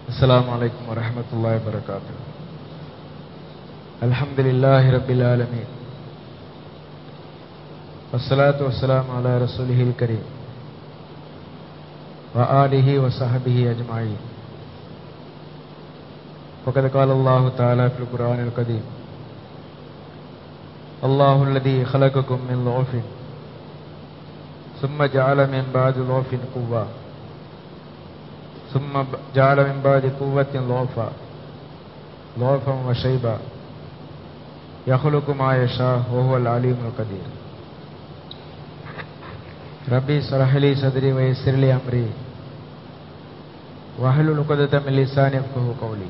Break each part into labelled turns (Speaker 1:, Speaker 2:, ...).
Speaker 1: السلام عليكم ورحمة الله وبركاته الحمد لله رب العالمين والصلاة والسلام على رسوله الكريم وآله وصحبه أجمعين وقد قال الله تعالى في القرآن القديم الله الذي خلقكم من ضعف ثم جعل من بعد ضعف قوة ثم جعل من بعد قوة ضعفا ضعفا وشيبا يخلق ما يشاء وهو العليم القدير ربي اشرح لي صدري ويسر لي أمري واحلل عقدة من لساني يفقهوا قولي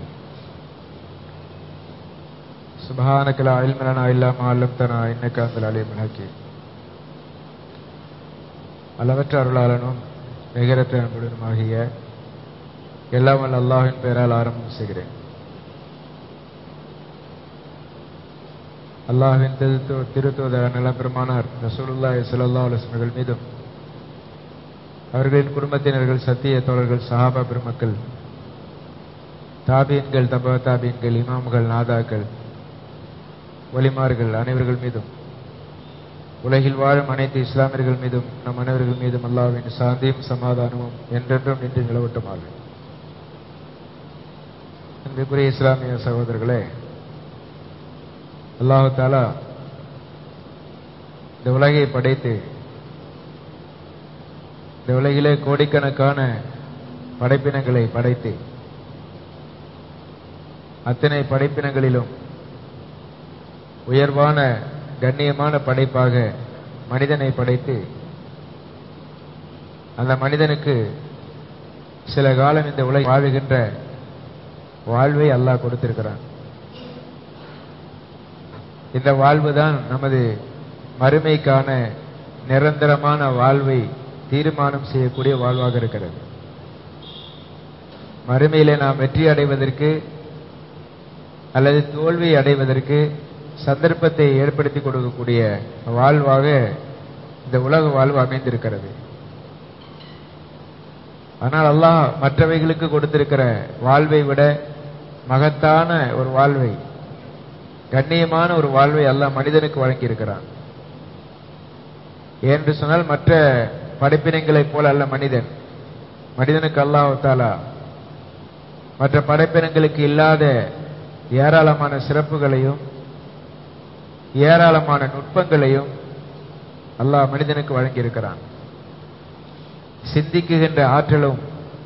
Speaker 1: سبحانك لا علم لنا إلا ما علمتنا إنك أنت العليم الحكيم அளவற்ற அருளாளனும் நிகரற்ற அன்புடனுமாகிய எல்லாம் வல்ல அல்லாஹின் பெயரால் ஆரம்பம் செய்கிறேன் அல்லாஹின் திருத்துவதர நிலப்பெருமானார் ரசூலுல்லாஹி ஸல்லல்லாஹு அலைஹி வஸல்லம் மீதும் அவர்களின் குடும்பத்தினர்கள் சத்திய தோழர்கள் சஹாபா பெருமக்கள் தாபீன்கள் தபா தாபீன்கள் இமாம்கள் நாதாக்கள் ஒலிமார்கள் அனைவர்கள் மீதும் உலகில் வாழும் அனைத்து இஸ்லாமியர்கள் மீதும் நம் அனைவர்கள் மீதும் அல்லாவின் சாந்தியும் சமாதானமும் என்றென்றும் நின்று நிலவட்டுமாக அன்புக்குரிய இஸ்லாமிய சகோதரர்களே அல்லாஹு தாலா இந்த உலகை படைத்து இந்த உலகிலே கோடிக்கணக்கான படைப்பினங்களை படைத்து அத்தனை படைப்பினங்களிலும் உயர்வான கண்ணியமான படைப்பாக மனிதனை படைத்து அந்த மனிதனுக்கு சில காலம் இந்த உலக வாழுகின்ற வாழ்வை அல்லாஹ் கொடுத்திருக்கிறான் இந்த வாழ்வு தான் நமது மறுமைக்கான நிரந்தரமான வாழ்வை தீர்மானம் செய்யக்கூடிய வாழ்வாக இருக்கிறது மறுமையிலே நாம் வெற்றி அடைவதற்கு அல்லது தோல்வி அடைவதற்கு சந்தர்ப்பத்தை ஏற்படுத்தி கொடுக்கக்கூடிய வாழ்வாக இந்த உலக வாழ்வு அமைந்திருக்கிறது ஆனால் அல்லாஹ் மற்றவைகளுக்கு கொடுத்திருக்கிற வாழ்வை விட மகத்தான ஒரு வாழ்வை கண்ணியமான ஒரு வாழ்வை அல்லாஹ் மனிதனுக்கு வழங்கியிருக்கிறான் என்று சொன்னால் மற்ற படைப்பினங்களைப் போல அல்ல மனிதன் மனிதனுக்கு அல்லாஹாலா மற்ற படைப்பினங்களுக்கு இல்லாத ஏராளமான சிறப்புகளையும் ஏராளமான நுட்பங்களையும் அல்லாஹ் மனிதனுக்கு வழங்கியிருக்கிறான் சிந்திக்குகின்ற ஆற்றலும்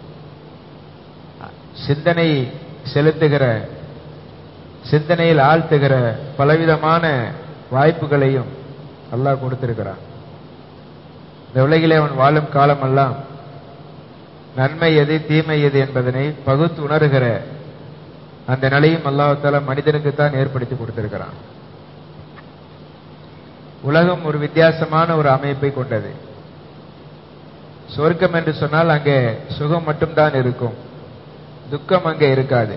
Speaker 1: சிந்தனை செலுத்துகிற சிந்தனையில் ஆழ்த்துகிற பலவிதமான வாய்ப்புகளையும் அல்லாஹ் கொடுத்திருக்கிறான் இந்த உலகிலே அவன் வாழும் காலமெல்லாம் நன்மை எது தீமை எது என்பதனை பகுத்து உணர்கிற அந்த நிலையும் அல்லாஹால மனிதனுக்கு தான் ஏற்படுத்தி கொடுத்திருக்கிறான் உலகம் ஒரு வித்தியாசமான ஒரு அமைப்பை கொண்டது சொர்க்கம் என்று சொன்னால் அங்கே சுகம் மட்டும்தான் இருக்கும் துக்கம் அங்கே இருக்காது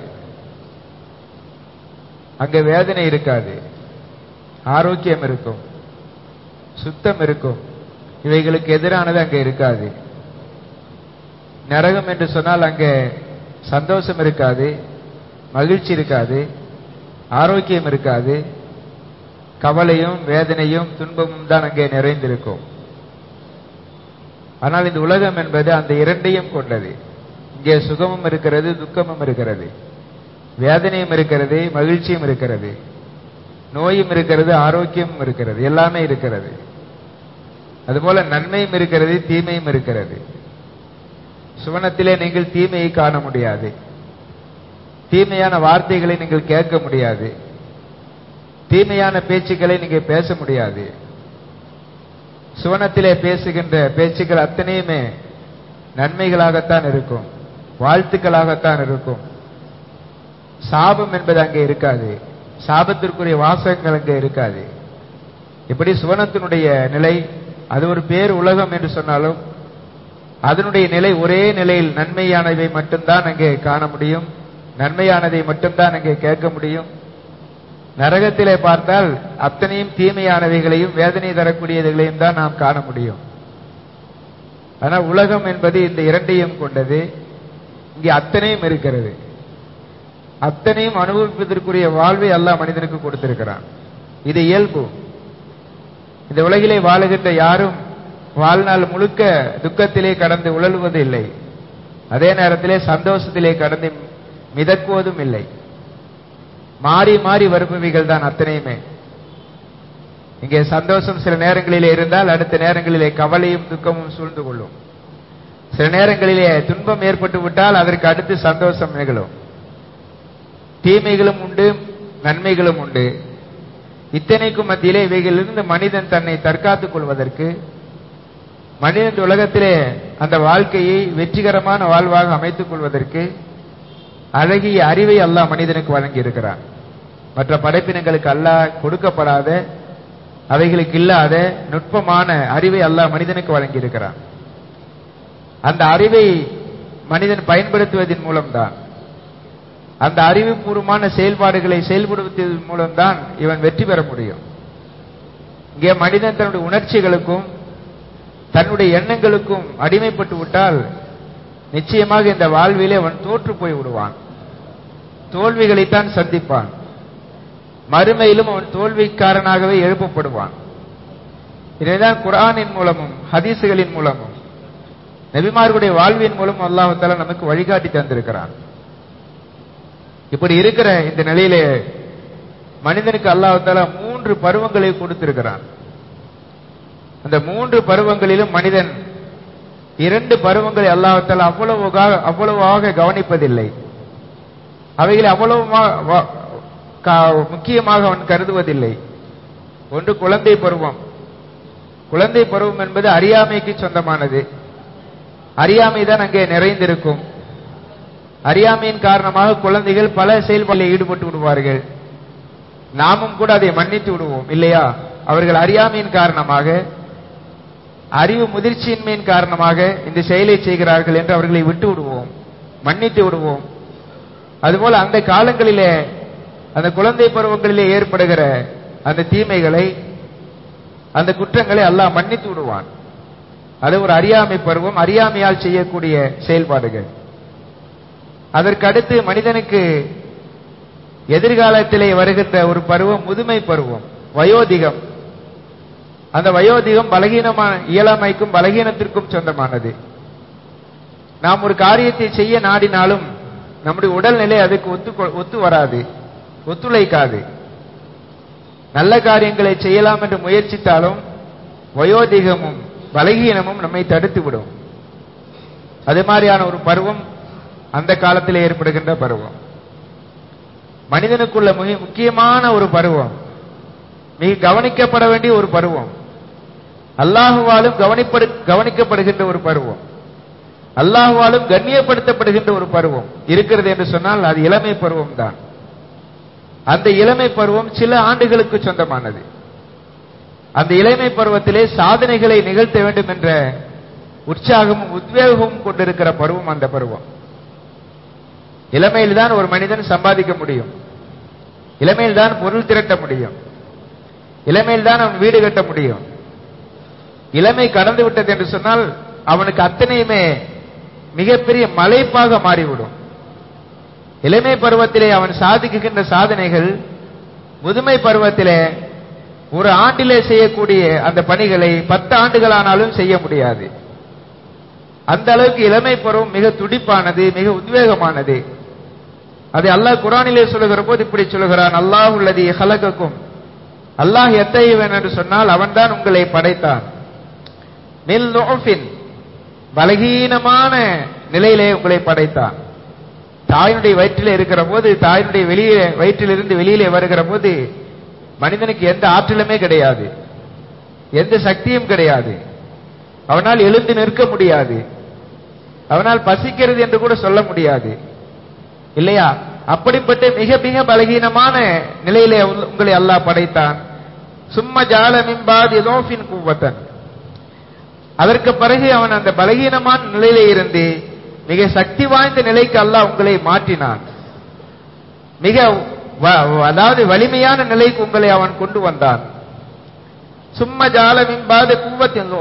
Speaker 1: அங்கே வேதனை இருக்காது ஆரோக்கியம் இருக்கும் சுத்தம் இருக்கும் இவைகளுக்கு எதிரானது அங்கே இருக்காது நரகம் என்று சொன்னால் அங்கே சந்தோஷம் இருக்காது மகிழ்ச்சி இருக்காது ஆரோக்கியம் இருக்காது கவலையும் வேதனையும் துன்பமும் தான் அங்கே நிறைந்திருக்கும் ஆனால் இந்த உலகம் என்பது அந்த இரண்டையும் கொண்டது இங்கே சுகமும் இருக்கிறது துக்கமும் இருக்கிறது வேதனையும் இருக்கிறது மகிழ்ச்சியும் இருக்கிறது நோயும் இருக்கிறது ஆரோக்கியமும் இருக்கிறது எல்லாமே இருக்கிறது அதுபோல நன்மையும் இருக்கிறது தீமையும் இருக்கிறது சுவனத்திலே நீங்கள் தீமையை காண முடியாது தீமையான வார்த்தைகளை நீங்கள் கேட்க முடியாது தீமையான பேச்சுக்களை நீங்க பேச முடியாது சுவனத்திலே பேசுகின்ற பேச்சுக்கள் அத்தனையுமே நன்மைகளாகத்தான் இருக்கும் வாழ்த்துக்களாகத்தான் இருக்கும் சாபம் என்பது அங்கே இருக்காது சாபத்திற்குரிய வாசகங்கள் அங்கே இருக்காது இப்படி சுவனத்தினுடைய நிலை அது ஒரு பேர் உலகம் என்று சொன்னாலும் அதனுடைய நிலை ஒரே நிலையில் நன்மையானவை மட்டும்தான் அங்கே காண முடியும் நன்மையானதை மட்டும்தான் அங்கே கேட்க முடியும் நரகத்திலே பார்த்தால் அத்தனையும் தீமையானவைகளையும் வேதனை தரக்கூடியவைகளையும் தான் நாம் காண முடியும் ஆனால் உலகம் என்பது இந்த இரண்டையும் கொண்டது இங்கே அத்தனையும் இருக்கிறது அத்தனையும் அனுபவிப்பதற்குரிய வாழ்வை அல்லாஹ் மனிதனுக்கு கொடுத்திருக்கிறான் இது இயல்பு இந்த உலகிலே வாழுகின்ற யாரும் வாழ்நாள் முழுக்க துக்கத்திலே கடந்து உழலுவது இல்லை அதே நேரத்திலே சந்தோஷத்திலே கடந்து மிதக்குவதும் இல்லை மாறி மாறி வருபவைகள் தான் அத்தனையுமே இங்கே சந்தோஷம் சில நேரங்களிலே இருந்தால் அடுத்த நேரங்களிலே கவலையும் துக்கமும் சூழ்ந்து கொள்ளும் சில நேரங்களிலே துன்பம் ஏற்பட்டு விட்டால் அதற்கு அடுத்து சந்தோஷம் நிகழும் தீமைகளும் உண்டு நன்மைகளும் உண்டு இத்தனைக்கும் மத்தியிலே இவைகளிலிருந்து மனிதன் தன்னை தற்காத்துக் கொள்வதற்கு மனிதன் உலகத்திலே அந்த வாழ்க்கையை வெற்றிகரமான வாழ்வாக அமைத்துக் கொள்வதற்கு அழகிய அறிவை அல்லாஹ் மனிதனுக்கு வழங்கி இருக்கிறான் மற்ற படைப்பினங்களுக்கு அல்லாஹ் கொடுக்கப்படாத அவைகளுக்கு இல்லாத நுட்பமான அறிவை அல்லாஹ் மனிதனுக்கு வழங்கி இருக்கிறான் அந்த அறிவை மனிதன் பயன்படுத்துவதன் மூலம்தான் அந்த அறிவுபூர்வமான செயல்பாடுகளை செயல்படுத்துவதன் மூலம்தான் இவன் வெற்றி பெற முடியும் இங்கே மனிதன் தன்னுடைய உணர்ச்சிகளுக்கும் தன்னுடைய எண்ணங்களுக்கும் அடிமைப்பட்டு விட்டால் நிச்சயமாக இந்த வாழ்விலே அவன் தோற்று போய் விடுவான் தோல்விகளைத்தான் சந்திப்பான் மறுமையிலும் அவன் தோல்விக்காரனாகவே எழுப்பப்படுவான் இதைதான் குரானின் மூலமும் ஹதீசுகளின் மூலமும் நபிமார்களுடைய வாழ்வின் மூலம் அல்லாஹால நமக்கு வழிகாட்டி தந்திருக்கிறான் இப்படி இருக்கிற இந்த நிலையிலே மனிதனுக்கு அல்லாஹால மூன்று பருவங்களை கொடுத்திருக்கிறான் அந்த மூன்று பருவங்களிலும் மனிதன் இரண்டு பருவங்களை அல்லாஹால அவ்வளவு அவ்வளவாக கவனிப்பதில்லை அவைகளை அவ்வளவு முக்கியமாக அவன் கருதுவதில்லை ஒன்று குழந்தை பருவம் குழந்தை பருவம் என்பது அறியாமைக்கு சொந்தமானது அறியாமை தான் அங்கே நிறைந்திருக்கும் அறியாமையின் காரணமாக குழந்தைகள் பல செயல்பாட்டில் ஈடுபட்டு விடுவார்கள் நாமும் கூட அதை மன்னித்து விடுவோம் இல்லையா அவர்கள் அறியாமையின் காரணமாக அறிவு முதிர்ச்சியின்மையின் காரணமாக இந்த செயலை செய்கிறார்கள் என்று அவர்களை விட்டு விடுவோம் மன்னித்து விடுவோம் அதுபோல அந்த காலங்களிலே அந்த குழந்தை பருவங்களிலே ஏற்படுகிற அந்த தீமைகளை அந்த குற்றங்களை அல்லாஹ் மன்னித்து விடுவான் அது ஒரு அறியாமை பருவம் அறியாமையால் செய்யக்கூடிய செயல்பாடுகள் அதற்கு அடுத்து மனிதனுக்கு எதிர்காலத்திலே வருகின்ற ஒரு பருவம் முதுமை பருவம் வயோதிகம் அந்த வயோதிகம் பலகீனமான இயலாமைக்கும் பலகீனத்திற்கும் சொந்தமானது நாம் ஒரு காரியத்தை செய்ய நாடினாலும் நம்முடைய உடல்நிலை அதுக்கு ஒத்து ஒத்து வராது ஒத்துழைக்காது நல்ல காரியங்களை செய்யலாம் என்று முயற்சித்தாலும் வயோதிகமும் பலகீனமும் நம்மை தடுத்து விடும் அது மாதிரியான ஒரு பருவம் அந்த காலத்தில் ஏற்படுகின்ற பருவம் மனிதனுக்குள்ள மிக முக்கியமான ஒரு பருவம் மிக கவனிக்கப்பட வேண்டிய ஒரு பருவம் அல்லாஹுவாலும் கவனிப்படு கவனிக்கப்படுகின்ற ஒரு பருவம் அல்லாஹுவாலும் கண்ணியப்படுத்தப்படுகின்ற ஒரு பருவம் இருக்கிறது என்று சொன்னால் அது இளமை பருவம் தான் அந்த இளமை பருவம் சில ஆண்டுகளுக்கு சொந்தமானது அந்த இளமை பருவத்திலே சாதனைகளை நிகழ்த்த வேண்டும் என்ற உற்சாகமும் உத்வேகமும் கொண்டிருக்கிற பருவம் அந்த பருவம் இளமையில் தான் ஒரு மனிதன் சம்பாதிக்க முடியும் இளமையில் தான் பொருள் திரட்ட முடியும் இளமையில் தான் அவன் வீடு கட்ட முடியும் இளமை கடந்து விட்டது என்று சொன்னால் அவனுக்கு அத்தனையுமே மிகப்பெரிய மலைப்பாக மாறிவிடும் இளமை பருவத்திலே அவன் சாதிக்குகின்ற சாதனைகள் முதுமை பருவத்திலே ஒரு ஆண்டிலே செய்யக்கூடிய அந்த பணிகளை பத்து ஆண்டுகளானாலும் செய்ய முடியாது அந்த அளவுக்கு இளமை பருவம் மிக துடிப்பானது மிக உத்வேகமானது அதை அல்லாஹ் குரானிலே சொல்லுகிற போது இப்படி சொல்லுகிறான் அல்லாஹ் உள்ளது ஹலகக்கும் அல்லாஹ் எத்தையவன் என்று சொன்னால் அவன்தான் உங்களை படைத்தான் மில் நோஃபின் பலகீனமான நிலையிலே உங்களை படைத்தான் தாயினுடைய வயிற்றிலே இருக்கிற போது தாயினுடைய வெளியே வயிற்றிலிருந்து வெளியிலே வருகிற போது மனிதனுக்கு எந்த ஆற்றலுமே கிடையாது எந்த சக்தியும் கிடையாது அவனால் எழுந்து நிற்க முடியாது அவனால் பசிக்கிறது என்று கூட சொல்ல முடியாது இல்லையா அப்படிப்பட்ட மிக மிக பலகீனமான நிலையிலே உங்களை அல்லாஹ் படைத்தான் சும்மா ஜாலமின்பாத் எதோஃபின் கூவத்தன் அதற்கு பிறகு அவன் அந்த பலகீனமான நிலையிலே இருந்து மிக சக்தி வாய்ந்த நிலைக்கு அல்லாஹ் உங்களை மாற்றினான் மிக அதாவது வலிமையான நிலைக்கு உங்களை அவன் கொண்டு வந்தான் சும்ம ஜாலமின்பாது கூவத்தின்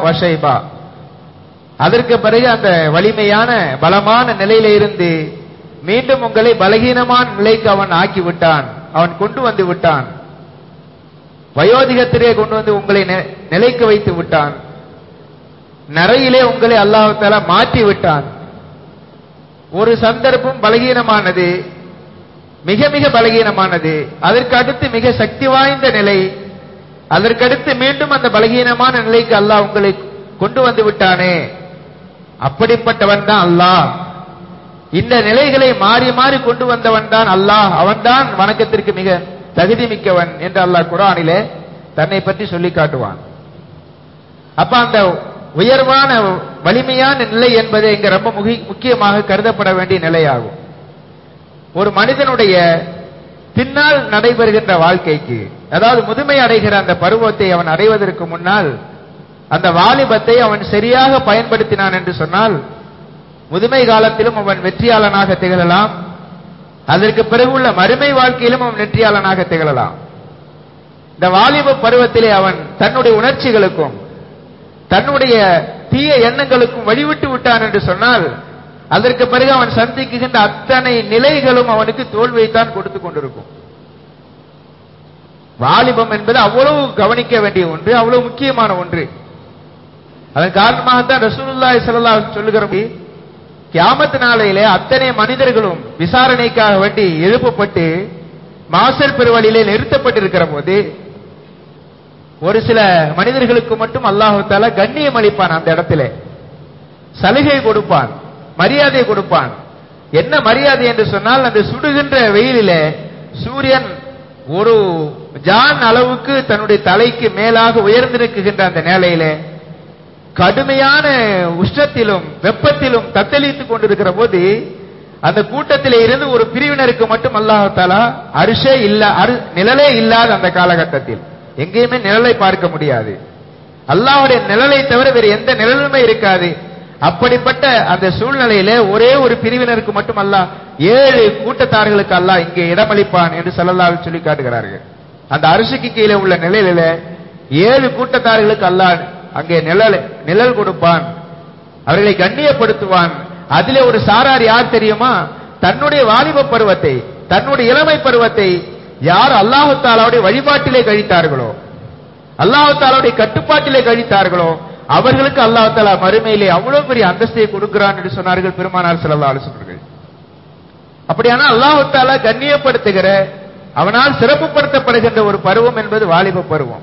Speaker 1: வஷைபா அதற்கு பிறகு அந்த வலிமையான பலமான நிலையில இருந்து மீண்டும் உங்களை பலகீனமான நிலைக்கு அவன் ஆக்கி விட்டான் அவன் கொண்டு வந்து விட்டான் வயோதிகத்திலே கொண்டு வந்து உங்களை நி- நிலைக்க வைத்து விட்டான் நரையிலே உங்களை அல்லாஹால மாற்றி விட்டான் ஒரு சந்தர்ப்பம் பலகீனமானது மிக மிக பலகீனமானது அதற்கு அடுத்து மிக சக்தி வாய்ந்த நிலை அதற்கடுத்து மீண்டும் அந்த பலகீனமான நிலைக்கு அல்லாஹ் உங்களை கொண்டு வந்து விட்டானே அப்படிப்பட்டவன் தான் அல்லாஹ் இந்த நிலைகளை மாறி மாறி கொண்டு வந்தவன் தான் அல்லாஹ் அவன்தான் வணக்கத்திற்கு மிக தகுதி மிக்கவன் என்று அல்லாஹ் குரானிலே தன்னை பற்றி சொல்லி காட்டுவான் அப்ப அந்த உயர்வான வலிமையான நிலை என்பது இங்க ரொம்ப முகி- முக்கியமாக கருதப்பட வேண்டிய நிலையாகும் ஒரு மனிதனுடைய பின்னால் நடைபெறுகின்ற வாழ்க்கைக்கு அதாவது முதுமை அடைகிற அந்த பருவத்தை அவன் அடைவதற்கு முன்னால் அந்த வாலிபத்தை அவன் சரியாக பயன்படுத்தினான் என்று சொன்னால் முதுமை காலத்திலும் அவன் வெற்றியாளனாக திகழலாம் அதற்கு பிறகு உள்ள மறுமை வாழ்க்கையிலும் அவன் வெற்றியாளனாக திகழலாம் இந்த வாலிப பருவத்திலே அவன் தன்னுடைய உணர்ச்சிகளுக்கும் தன்னுடைய தீய எண்ணங்களுக்கும் வழிவிட்டு விட்டான் என்று சொன்னால் அதற்கு பிறகு அவன் சந்திக்குகின்ற அத்தனை நிலைகளும் அவனுக்கு தோல்வியைத்தான் கொடுத்து கொண்டிருக்கும் வாலிபம் என்பது அவ்வளவு கவனிக்க வேண்டிய ஒன்று அவ்வளவு முக்கியமான ஒன்று அதன் காரணமாகத்தான் ரசூலுல்லாஹி ஸல்லல்லாஹு அலைஹி வஸல்லம் சொல்லுகிறபடி கியாமத் நாளையிலே அத்தனை மனிதர்களும் விசாரணைக்காக வேண்டி எழுப்பப்பட்டு மாசல் பெருவழியிலே நிறுத்தப்பட்டிருக்கிற போது ஒரு சில மனிதர்களுக்கு மட்டும் அல்லாஹு தாலா கண்ணியம் அளிப்பான் அந்த இடத்திலே சலுகை கொடுப்பான் மரியாதை கொடுப்பான் என்ன மரியாதை என்று சொன்னால் அந்த சுடுகின்ற வெயிலிலே சூரியன் ஒரு ஜான் அளவுக்கு தன்னுடைய தலைக்கு மேலாக உயர்ந்திருக்குகின்ற அந்த நிலையிலே கடுமையான உஷ்ணத்திலும் வெப்பத்திலும் தத்தளித்துக் கொண்டிருக்கிற போது அந்த கூட்டத்திலே இருந்து ஒரு பிரிவினருக்கு மட்டும் அல்லாஹாலா அரிசே இல்ல அரு- நிழலே இல்லாத அந்த காலகட்டத்தில் எங்கேயுமே நிழலை பார்க்க முடியாது அல்லாஹ்வுடைய நிழலை தவிர வேறு எந்த நிழலுமே இருக்காது அப்படிப்பட்ட அந்த சூழ்நிலையிலே ஒரே ஒரு பிரிவினருக்கு மட்டும் அல்லாஹ் ஏழு கூட்டத்தார்களுக்கு அல்லாஹ் இங்கே இடமளிப்பான் என்று ஸல்லல்லாஹு சொல்லி காட்டுகிறார்கள் அந்த அரிசிக்கு கீழே உள்ள நிலையில ஏழு கூட்டத்தார்களுக்கு அல்லாஹ் அங்கே நிழல் நிழல் கொடுப்பான் அவர்களை கண்ணியப்படுத்துவான் அதிலே ஒரு சாரார் யார் தெரியுமா தன்னுடைய வாலிப பருவத்தை தன்னுடைய இளமை பருவத்தை யார் அல்லாஹு தாலாவுடைய வழிபாட்டிலே கழித்தார்களோ அல்லாஹு தாலாவுடைய கட்டுப்பாட்டிலே கழித்தார்களோ அவர்களுக்கு அல்லாஹு தாலா மறுமையிலே அவ்வளவு பெரிய அந்தஸ்தை கொடுக்கிறான் என்று சொன்னார்கள் பெருமானார் ஸல்லல்லாஹு அலைஹி வஸல்லம் அப்படியானா அல்லாஹு தாலா கண்ணியப்படுத்துகிற அவனால் சிறப்புப்படுத்தப்படுகின்ற ஒரு பருவம் என்பது வாலிப பருவம்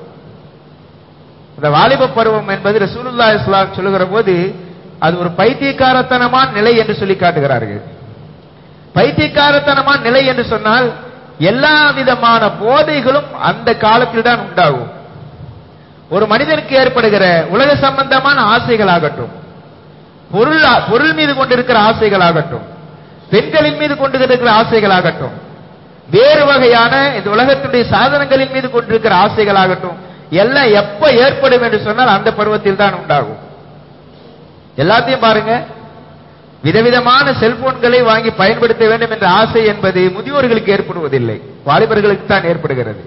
Speaker 1: அந்த வாலிப பருவம் என்பது ரசூலுல்லாஹி இஸ்லாம் சொல்லுகிற போது அது ஒரு பைத்தியக்காரத்தனமான நிலை என்று சொல்லி காட்டுகிறார்கள் பைத்தியக்காரத்தனமான நிலை என்று சொன்னால் எல்லா விதமான போதைகளும் அந்த காலத்தில் தான் உண்டாகும் ஒரு மனிதனுக்கு ஏற்படுகிற உலக சம்பந்தமான ஆசைகளாகட்டும் பொருள் பொருள் மீது கொண்டிருக்கிற ஆசைகளாகட்டும் பெண்களின் மீது கொண்டிருக்கிற ஆசைகளாகட்டும் வேறு வகையான இந்த உலகத்துடைய சாதனங்களின் மீது கொண்டிருக்கிற ஆசைகளாகட்டும் எல்லாம் எப்ப ஏற்படும் என்று சொன்னால் அந்த பருவத்தில் தான் உண்டாகும் எல்லாத்தையும் பாருங்க விதவிதமான செல்போன்களை வாங்கி பயன்படுத்த வேண்டும் என்ற ஆசை என்பது முதியோர்களுக்கு ஏற்படுவதில்லை வாலிபர்களுக்கு தான் ஏற்படுகிறது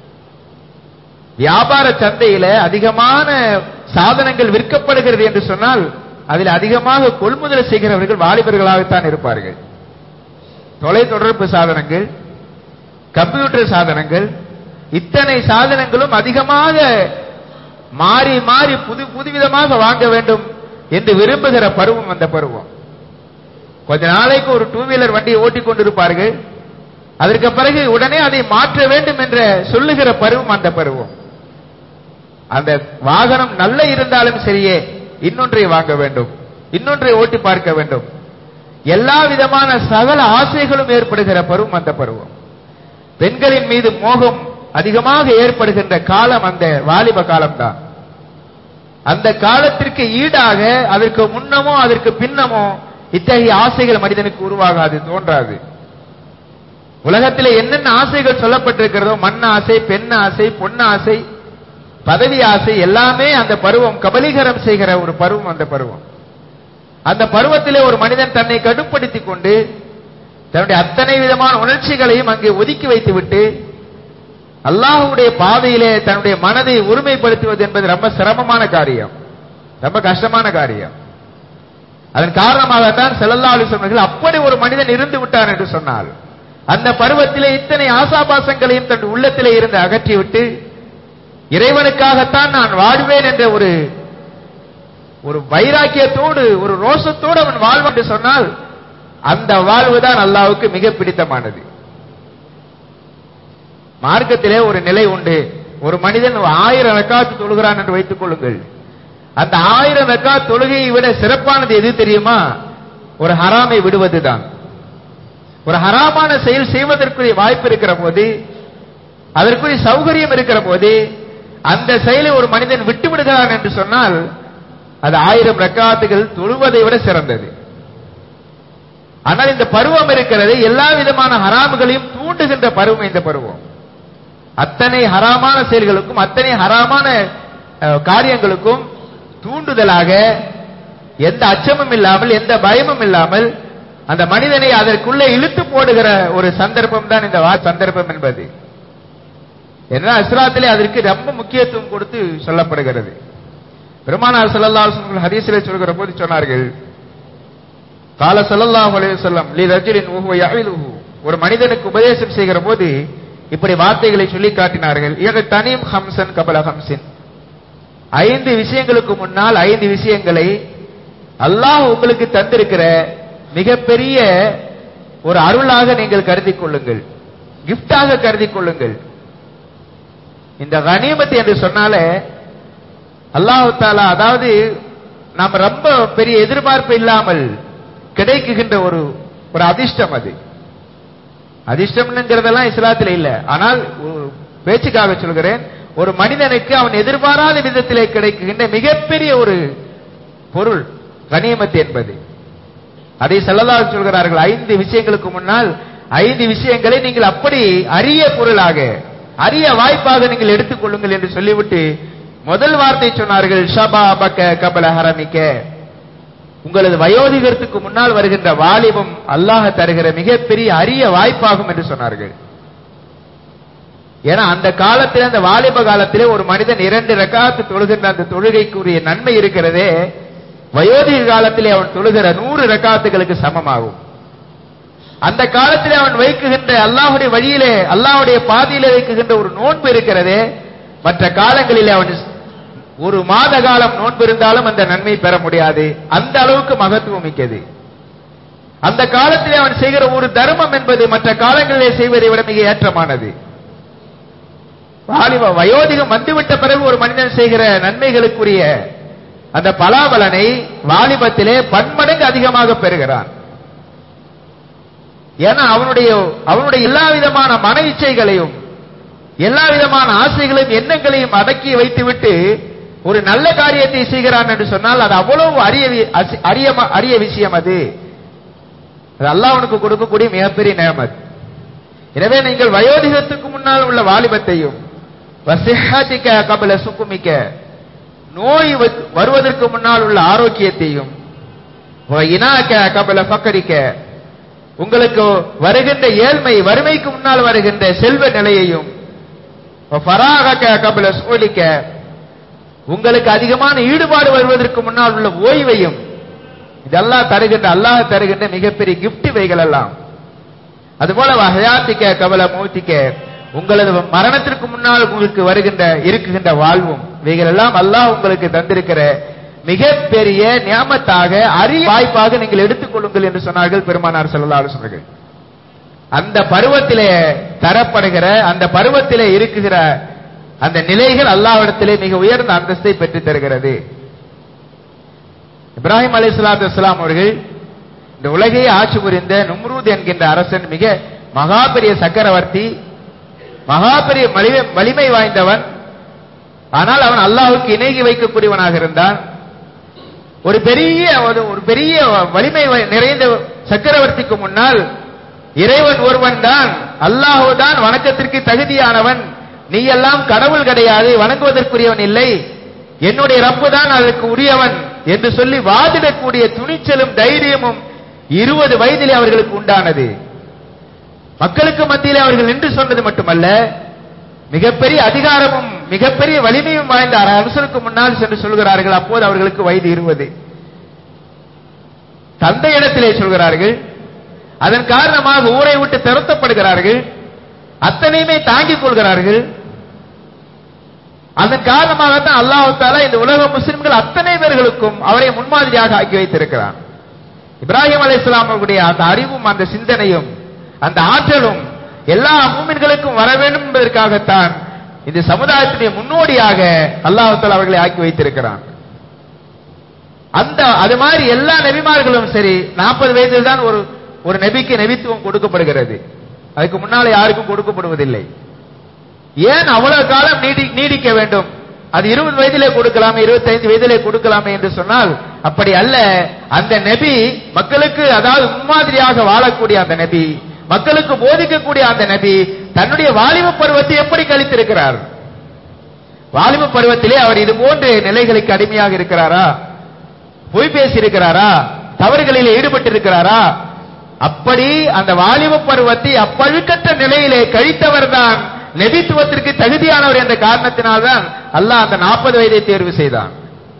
Speaker 1: வியாபார சந்தையில அதிகமான சாதனங்கள் விற்கப்படுகிறது என்று சொன்னால் அதில் அதிகமாக கொள்முதல் செய்கிறவர்கள் வாலிபர்களாகத்தான் இருப்பார்கள் தொலைத்தொடர்பு சாதனங்கள் கம்ப்யூட்டர் சாதனங்கள் இத்தனை சாதனங்களும் அதிகமாக மாறி மாறி புது புதுவிதமாக வாங்க வேண்டும் என்று விரும்புகிற பருவம் அந்த பருவம் கொஞ்ச நாளைக்கு ஒரு டூ வீலர் வண்டியை ஓட்டிக் கொண்டிருப்பார்கள் அதற்கு பிறகு உடனே அதை மாற்ற வேண்டும் என்ற சொல்லுகிற பருவம் அந்த பருவம் அந்த வாகனம் நல்ல இருந்தாலும் சரியே இன்னொன்றை வாங்க வேண்டும் இன்னொன்றை ஓட்டி பார்க்க வேண்டும் எல்லா விதமான சகல ஆசைகளும் ஏற்படுகிற பருவம் அந்த பருவம் பெண்களின் மீது மோகம் அதிகமாக ஏற்படுகின்ற காலம் அந்த வாலிப காலம்தான் அந்த காலத்திற்கு ஈடாக அதற்கு முன்னமோ அதற்கு பின்னமோ இத்தகைய ஆசைகள் மனிதனுக்கு உருவாகாது தோன்றாது உலகத்தில் என்னென்ன ஆசைகள் சொல்லப்பட்டிருக்கிறதோ மண் ஆசை பெண் ஆசை பொன் ஆசை பதவி ஆசை எல்லாமே அந்த பருவம் கபலீகரம் செய்கிற ஒரு பருவம் அந்த பருவம் அந்த பருவத்திலே ஒரு மனிதன் தன்னை கட்டுப்படுத்திக் கொண்டு தன்னுடைய அத்தனை விதமான உணர்ச்சிகளையும் அங்கே ஒதுக்கி வைத்துவிட்டு அல்லாஹ்வுடைய பாதையிலே தன்னுடைய மனதை ஒருமைப்படுத்துவது என்பது ரொம்ப சிரமமான காரியம் ரொம்ப கஷ்டமான காரியம் அதன் காரணமாகத்தான் ஸல்லல்லாஹு அலைஹி வஸல்லம் அப்படி ஒரு மனிதன் இருந்து விட்டான் என்று சொன்னால் அந்த பருவத்திலே இத்தனை ஆசாபாசங்களையும் தன் உள்ளத்திலே இருந்து அகற்றிவிட்டு இறைவனுக்காகத்தான் நான் வாழ்வேன் என்ற ஒரு ஒரு வைராக்கியத்தோடு ஒரு ரோஷத்தோடு அவன் வாழ்வான் என்று சொன்னால் அந்த வாழ்வு தான் அல்லாவுக்கு மிக பிடித்தமானது மார்க்கத்திலே ஒரு நிலை உண்டு ஒரு மனிதன் ஆயிரம் ரக்காத்து தொழுகிறான் என்று வைத்துக் கொள்ளுங்கள் அந்த ஆயிரம் ரக்காத் தொழுகையை விட சிறப்பானது எது தெரியுமா ஒரு ஹராமை விடுவதுதான் ஒரு ஹராமான செயல் செய்வதற்குரிய வாய்ப்பு இருக்கிற போது அதற்குரிய சௌகரியம் இருக்கிற போது அந்த செயலை ஒரு மனிதன் விட்டு விடுகிறான் என்று சொன்னால் அது ஆயிரம் ரக்காத்துகள் தொழுவதை விட சிறந்தது ஆனால் இந்த பருவம் இருக்கிறது எல்லா விதமான ஹராமுகளையும் தூண்டுகின்ற பருவம் இந்த பருவம் அத்தனை ஹராமான செயல்களுக்கும் அத்தனை ஹராமான அஹ், காரியங்களுக்கும் தூண்டுதலாக எந்த அச்சமும் இல்லாமல் எந்த பயமும் இல்லாமல் அந்த மனிதனை அதற்குள்ளே இழுத்து போடுகிற ஒரு சந்தர்ப்பம் தான் இந்த வா சந்தர்ப்பம் என்பது ஏன்னா இஸ்லாத்திலே அதற்கு ரொம்ப முக்கியத்துவம் கொடுத்து சொல்லப்படுகிறது பெருமானார் ஸல்லல்லாஹு அலைஹி வஸல்லம் ஹதீஸிலே சொல்கிற போது சொன்னார்கள் கால ஸல்லல்லாஹு அலைஹி வஸல்லம் லி ரஜுலின் வஹுவ யஇலுஹு ஒரு மனிதனுக்கு உபதேசம் செய்கிற போது இப்படி வார்த்தைகளை சொல்லி காட்டினார்கள் இக தனீம் ஹம்சன் கபல ஹம்சின் ஐந்து விஷயங்களுக்கு முன்னால் ஐந்து விஷயங்களை அல்லாஹ் உங்களுக்கு தந்திருக்கிற மிகப்பெரிய ஒரு அருளாக நீங்கள் கருதிக் கொள்ளுங்கள் கிஃப்டாக கருதிக் கொள்ளுங்கள் இந்த கனிமத் என்று சொன்னாலே அல்லாஹ் தாலா அதாவது நாம் ரொம்ப பெரிய எதிர்பார்ப்பு இல்லாமல் கிடைக்குகின்ற ஒரு ஒரு அதிர்ஷ்டம் அது அதிர்ஷ்டம்ங்கிறதெல்லாம் இஸ்லாத்தில் இல்ல ஆனால் ஒரு பேச்சுக்காக சொல்கிறேன் ஒரு மனிதனுக்கு அவன் எதிர்பாராத விதத்திலே கிடைக்குகின்ற மிகப்பெரிய ஒரு பொருள் கனிமத் என்பது அதை செல்லதாக சொல்கிறார்கள் ஐந்து விஷயங்களுக்கு முன்னால் ஐந்து விஷயங்களை நீங்கள் அப்படி அரிய பொருளாக அரிய வாய்ப்பாக நீங்கள் எடுத்துக்கொள்ளுங்கள் என்று சொல்லிவிட்டு முதல் வார்த்தை சொன்னார்கள் ஷபா பக்க கபல ஹரமிக்க உங்களது வயோதிகத்துக்கு முன்னால் வருகின்ற வாலிபம் அல்லாஹ் தருகிற மிகப்பெரிய அரிய வாய்ப்பாகும் என்று சொன்னார்கள் ஏன்னா அந்த காலத்திலே அந்த வாலிப காலத்திலே ஒரு மனிதன் இரண்டு ரக்காத்து தொழுகின்ற அந்த தொழுகைக்குரிய நன்மை இருக்கிறதே வயோதிக காலத்திலே அவன் தொழுகிற நூறு ரக்காத்துகளுக்கு சமமாகும் அந்த காலத்திலே அவன் வைக்குகின்ற அல்லாஹுடைய வழியிலே அல்லாஹுடைய பாதையிலே வைக்குகின்ற ஒரு நோன்பு இருக்கிறதே மற்ற காலங்களிலே அவன் ஒரு மாத காலம் நோன்பு இருந்தாலும் அந்த நன்மை பெற முடியாது அந்த அளவுக்கு மகத்துவம் மிக்கது அந்த காலத்திலே அவன் செய்கிற ஒரு தர்மம் என்பது மற்ற காலங்களிலே செய்வதை விட மிக ஏற்றமானது வாலிப வயோதிகம் வந்துவிட்ட பிறகு ஒரு மனிதன் செய்கிற நன்மைகளுக்குரிய அந்த பலாபலனை வாலிபத்திலே பன்மடங்கு அதிகமாக பெறுகிறான் ஏன்னா அவனுடைய அவனுடைய எல்லா விதமான மன இச்சைகளையும் எல்லா விதமான ஆசைகளையும் எண்ணங்களையும் அடக்கி வைத்துவிட்டு ஒரு நல்ல காரியத்தை செய்கிறான் என்று சொன்னால் அது அவ்வளவு அரிய வி- அசி- அரிய ம- அரிய விஷயம் அது அது அல்லாஹ் அவனுக்கு கொடுக்கக்கூடிய மிகப்பெரிய நேமத் எனவே நீங்கள் வயோதிகத்துக்கு முன்னால் உள்ள வாலிபத்தையும் வசிஹாத்திக்க கபல சுக்குமிக்க நோய் வ- வருவதற்கு முன்னால் உள்ள ஆரோக்கியத்தையும் இனாக்க கபல பக்கரிக்க உங்களுக்கு வருகின்ற ஏழ்மை வறுமைக்கு முன்னால் வருகின்ற செல்வ நிலையையும் ஃபராகக்க கபல சோலிக்க உங்களுக்கு அதிகமான ஈடுபாடு வருவதற்கு முன்னால் உள்ள ஓய்வையும் இதெல்லாம் தருகின்ற அல்லாஹ் தருகின்ற மிகப்பெரிய கிஃப்ட் இவைகள் எல்லாம் அதுபோல ஹயாத்திக்க கவல மூத்திக்க உங்களது மரணத்திற்கு முன்னால் உங்களுக்கு வருகின்ற இருக்குகின்ற வாழ்வும் இவைகள் எல்லாம் அல்லாஹ் உங்களுக்கு தந்திருக்கிற மிகப்பெரிய நியாமத்தாக அரிய வாய்ப்பாக நீங்கள் எடுத்துக்கொள்ளுங்கள் என்று சொன்னார்கள் பெருமானார் ஸல்லல்லாஹு அலைஹி வஸல்லம் அந்த பருவத்திலே தரப்படுகிற அந்த பருவத்திலே இருக்குகிற அந்த நிலைகள் அல்லாஹ்விடத்திலே மிக உயர்ந்த அந்தஸ்தை பெற்றுத் தருகிறது இப்ராஹிம் அலை சலாத்து வஸ்லாம் அவர்கள் இந்த உலகையே ஆட்சி புரிந்த நும்ரூத் என்கின்ற அரசன் மிக மகா பெரிய சக்கரவர்த்தி மகா பெரிய வலிமை- வலிமை வாய்ந்தவன் ஆனால் அவன் அல்லாஹ்வுக்கு இணங்கி வைக்கக்கூடியவனாக இருந்தான் ஒரு பெரிய ஒரு- ஒரு பெரிய வலிமை வ- நிறைந்த சக்கரவர்த்திக்கு முன்னால் இறைவன் ஒருவன் தான் அல்லாஹு தான் வணக்கத்திற்கு தகுதியானவன் நீ எல்லாம் கடவுள் கிடையாது வணங்குவதற்குரியவன் இல்லை என்னுடைய ரப்பு தான் அதற்கு உரியவன் என்று சொல்லி வாதிடக்கூடிய துணிச்சலும் தைரியமும் இருபது வயதிலே அவர்களுக்கு உண்டானது மக்களுக்கு மத்தியிலே அவர்கள் நின்று சொன்னது மட்டுமல்ல மிகப்பெரிய அதிகாரமும் மிகப்பெரிய வலிமையும் வாய்ந்த அரசருக்கு முன்னால் சென்று சொல்கிறார்கள் அப்போது அவர்களுக்கு வயது இருபது தந்தையிடத்திலே சொல்கிறார்கள் அதன் காரணமாக ஊரை விட்டு துரத்தப்படுகிறார்கள் அத்தனையுமே தாங்கிக் கொள்கிறார்கள் அதன் காரணமாகத்தான் அல்லாஹ் தாலா இந்த உலக முஸ்லிம்கள் அத்தனை பேர்களுக்கும் அவரை முன்மாதிரியாக ஆக்கி வைத்திருக்கிறான் இப்ராஹிம் அலைஹிஸ்ஸலாம் அவர்களுடைய அந்த அறிவும் அந்த சிந்தனையும் அந்த ஆற்றலும் எல்லா மூமின்களுக்கும் வர வேண்டும் என்பதற்காகத்தான் இந்த சமுதாயத்துடைய முன்னோடியாக அல்லாஹ் தாலா அவர்களை ஆக்கி வைத்திருக்கிறான் அந்த அது மாதிரி எல்லா நபிமார்களும் சரி நாற்பது வயதில் தான் ஒரு ஒரு நபிக்கு நபித்துவம் கொடுக்கப்படுகிறது அதுக்கு முன்னால யாருக்கும் கொடுக்கப்படுவதில்லை ஏன் அவ்வளவு காலம் நீடி நீடிக்க வேண்டும் அது இருபது வயதிலே கொடுக்கலாமே இருபத்தைந்து வயதிலே கொடுக்கலாமே என்று சொன்னால் அப்படி அல்ல அந்த நபி மக்களுக்கு அதாவது முன்மாதிரியாக வாழக்கூடிய அந்த நபி மக்களுக்கு போதிக்கக்கூடிய அந்த நபி தன்னுடைய வாலிப பருவத்தை எப்படி கழித்திருக்கிறார் வாலிப பருவத்திலே அவர் இது போன்ற நிலைகளுக்கு அடிமையாக இருக்கிறாரா பொய் பேசி இருக்கிறாரா தவறுகளில் ஈடுபட்டிருக்கிறாரா அப்படி அந்த வாலிப பருவத்தை அப்பழுக்கற்ற நிலையிலே கழித்தவர் தான் நெபித்துவத்திற்கு தகுதியானவர் என்ற காரணத்தினால்தான் அல்லாஹ் அந்த நாற்பது வயதை தேர்வு செய்தான்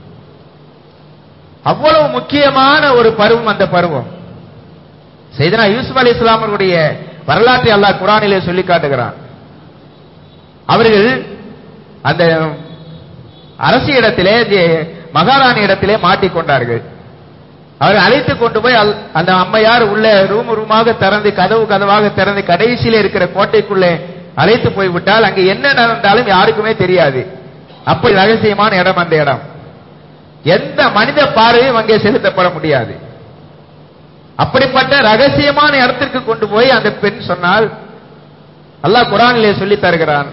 Speaker 1: அவ்வளவு முக்கியமான ஒரு பருவம் அந்த பருவம் செய்தனா யூசுப் அலி இஸ்லாமருடைய வரலாற்றை அல்லாஹ் குரானிலே சொல்லி காட்டுகிறான் அவர்கள் அந்த அரசு இடத்திலே மகாராணி இடத்திலே மாட்டிக்கொண்டார்கள் அவர் அழைத்து கொண்டு போய் அல்- அந்த அம்மையார் உள்ள ரூம் ரூமாக திறந்து கதவு கதவாக திறந்து கடைசியில இருக்கிற கோட்டைக்குள்ளே அழைத்து போய் விட்டால் அங்கே என்ன நடந்தாலும் யாருக்குமே தெரியாது அப்படி ரகசியமான இடம் அந்த இடம் எந்த மனித பார்வையும் அங்கே செலுத்தப்பட முடியாது அப்படிப்பட்ட ரகசியமான இடத்திற்கு கொண்டு போய் அந்த பெண் சொன்னால் அல்லாஹ் குரானிலே சொல்லி தருகிறான்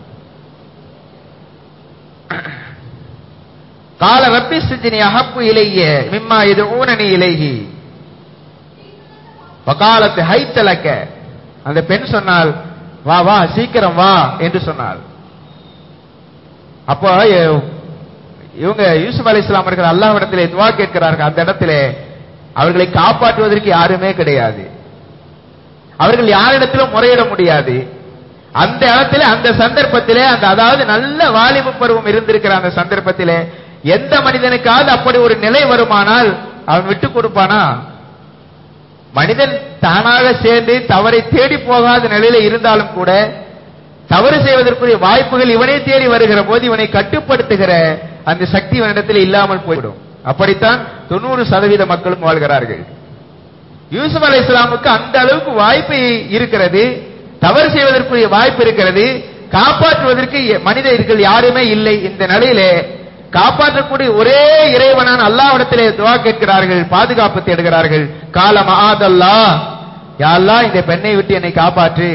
Speaker 1: கால ரப்பி சிஜினி அஹப்பு இலைய மிம்மா இது ஊனனி இலைகி வகாலத்து ஹைத்தலக்க அந்த பெண் சொன்னால் வா வா சீக்கிரம் வா என்று சொன்னாள் அப்போ எ- இவங்க யூசுப் அலி இஸ்லாம் அவர்கள் அல்லாஹ்விடத்திலே துவா கேட்கிறார்கள் அந்த இடத்திலே அவர்களை காப்பாற்றுவதற்கு யாருமே கிடையாது அவர்கள் யாரிடத்திலும் முறையிட முடியாது அந்த இடத்திலே அந்த சந்தர்ப்பத்திலே அந்த அதாவது நல்ல வாலிப பருவம் இருந்திருக்கிற அந்த சந்தர்ப்பத்திலே எந்த மனிதனுக்காவது அப்படி ஒரு நிலை வருமானால் அவன் விட்டு கொடுப்பானா மனிதன் தானாக சேர்ந்து தவறை தேடி போகாத நிலையில இருந்தாலும் கூட தவறு செய்வதற்குரிய வாய்ப்புகள் இவனே தேடி வருகிற போது இவனை கட்டுப்படுத்துகிற அந்த சக்தி இவனிடத்தில் இல்லாமல் போய்விடும் அப்படித்தான் தொண்ணூறு சதவீத மக்களும் வாழ்கிறார்கள் யூசுப் அலை இஸ்லாமுக்கு அந்த அளவுக்கு வாய்ப்பு இருக்கிறது தவறு செய்வதற்குரிய வாய்ப்பு இருக்கிறது காப்பாற்றுவதற்கு எ- மனிதர்கள் யாருமே இல்லை இந்த நிலையிலே காப்பாற்றக்கூடிய ஒரே இறைவனான அல்லாஹ்விடத்திலே துவா கேட்கிறார்கள் பாதுகாப்பு தேடுகிறார்கள் காலம் ஆதல்லா யா அல்லாஹ் இந்த பெண்ணை விட்டு என்னை காப்பாற்று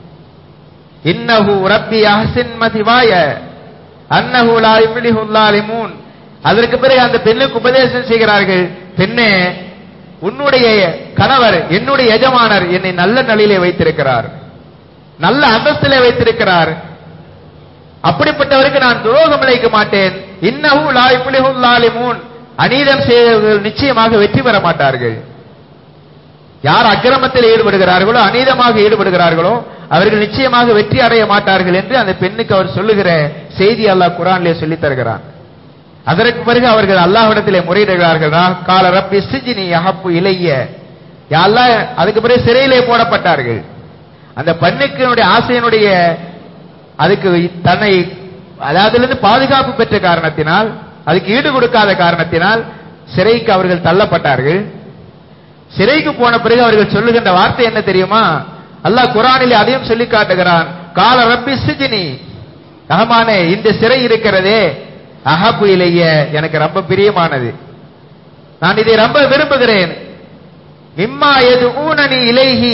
Speaker 1: இன்னஹு ரப்பி அஹ்சின் மதிவாய அன்னஹு லா யுஃப்லிஹு ல்லாலிமூன் அதற்கு பிறகு அந்த பெண்ணுக்கு உபதேசம் செய்கிறார்கள் பெண்ணே உன்னுடைய கணவர் என்னுடைய எஜமானர் என்னை நல்ல நிலையிலே வைத்திருக்கிறார் நல்ல அந்தஸ்திலே வைத்திருக்கிறார் அப்படிப்பட்டவருக்கு நான் துரோகம் இழைக்க மாட்டேன் இன்னஹு லா யுஃப்லிஹு ல்லாலிமூன் அநீதம் செய்தவர்கள் நிச்சயமாக வெற்றி பெற மாட்டார்கள் யார் அக்கிரமத்தில் ஈடுபடுகிறார்களோ அநீதமாக ஈடுபடுகிறார்களோ அவர்கள் நிச்சயமாக வெற்றி அடைய மாட்டார்கள் என்று அந்த பெண்ணுக்கு அவர் சொல்லுகிற செய்தி அல்லாஹ் குரானிலே சொல்லித் தருகிறான் அதற்கு பிறகு அவர்கள் அல்லாஹ்விடத்திலே முறையிடுகிறார்கள் "ரா- கால ரப்பி சிஜினி அஹப்பு இலைய யா அல்லாஹ் அதுக்கு பிறகு சிறையிலே போடப்பட்டார்கள் அந்த பெண்ணுக்கு ஆசையினுடைய அதுக்கு தன்னை அதாவதிலிருந்து பாதுகாப்பு பெற்ற காரணத்தினால் அதுக்கு ஈடு கொடுக்காத காரணத்தினால் சிறைக்கு அவர்கள் தள்ளப்பட்டார்கள் சிறைக்கு போன பிறகு அவர்கள் சொல்லுகின்ற வார்த்தை என்ன தெரியுமா அல்லாஹ் குரானிலே அதையும் சொல்லி காட்டுகிறான் கால ரப்பி சிஜினி ரஹமானே இந்த சிறை இருக்கிறதே அஹபு இலைய எனக்கு ரொம்ப பிரியமானது நான் இதை ரொம்ப விரும்புகிறேன் இம்மா எது ஊனனி இலைஹி